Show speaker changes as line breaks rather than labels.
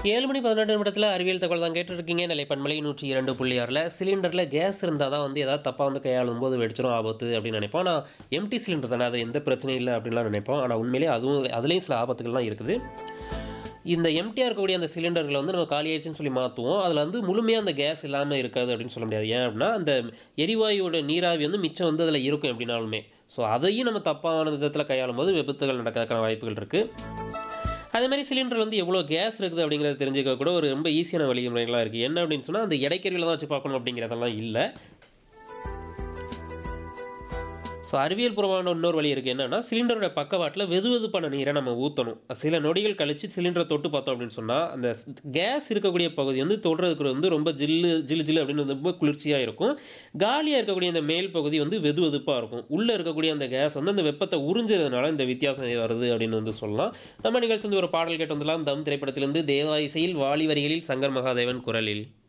ஏழு மணி பதினெட்டு நிமிடத்தில் அறிவியல் தகவல் தான் கேட்டுருக்கீங்க நிலை பன்மலை நூற்றி இரண்டு புள்ளி ஆறில் சிலிண்டரில் கேஸ் இருந்தால் தான் வந்து ஏதாவது தப்பாக வந்து கையாளும் போது வெடிச்சிடும் ஆபத்து அப்படின்னு நினைப்போம் ஆனால் எம்டி சிலிண்டர் தானே அது எந்த பிரச்சனையும் இல்லை அப்படின்லாம் நினைப்போம் ஆனால் உண்மையிலே அதுவும் அதுலேயும் சில ஆபத்துகள்லாம் இருக்குது இந்த எம்டிஆர் இருக்கக்கூடிய அந்த சிலிண்டர்களை வந்து நம்ம காலி ஆயிடுச்சுன்னு சொல்லி மாற்றுவோம் அதில் வந்து முழுமையாக அந்த கேஸ் இல்லாமல் இருக்காது அப்படின்னு சொல்ல முடியாது ஏன் அப்படின்னா அந்த எரிவாயுவோட நீராவி வந்து மிச்சம் வந்து அதில் இருக்கும் எப்படினாலுமே ஸோ அதையும் நம்ம தப்பான விதத்தில் கையாளும் போது விபத்துகள் நடக்கிறதுக்கான வாய்ப்புகள் இருக்குது அதே மாதிரி சிலிண்டர் வந்து எவ்வளோ கேஸ் இருக்குது அப்படிங்கிறத தெரிஞ்சுக்க கூட ஒரு ரொம்ப ஈஸியான வழிமுறைகள்லாம் இருக்குது என்ன அப்படின்னு சொன்னால் அந்த இடைக்கருவியில் தான் வச்சு பார்க்கணும் அப்படிங்கிறதெல்லாம் இல்லை ஸோ அறிவியல் பூர்வமான இன்னொரு வழி இருக்குது என்னன்னா சிலிண்டரோட பக்கவாட்டில் வெது வெதுப்பான நீரை நம்ம ஊற்றணும் சில நொடிகள் கழித்து சிலிண்டரை தொட்டு பார்த்தோம் அப்படின்னு சொன்னால் அந்த கேஸ் இருக்கக்கூடிய பகுதி வந்து தொடுறதுக்கு வந்து ரொம்ப ஜில்லு ஜில்லு ஜில்லு அப்படின்னு வந்து ரொம்ப குளிர்ச்சியாக இருக்கும் காலியாக இருக்கக்கூடிய அந்த மேல் பகுதி வந்து வெது வெதுப்பாக இருக்கும் உள்ளே இருக்கக்கூடிய அந்த கேஸ் வந்து அந்த வெப்பத்தை உறிஞ்சுறதுனால இந்த வித்தியாசம் வருது அப்படின்னு வந்து சொல்லலாம் நம்ம நிகழ்ச்சி வந்து ஒரு பாடல் கேட்டு வந்துடலாம் தம் திரைப்படத்திலிருந்து தேவா இசையில் வாலி வரிகளில் சங்கர் மகாதேவன் குரலில்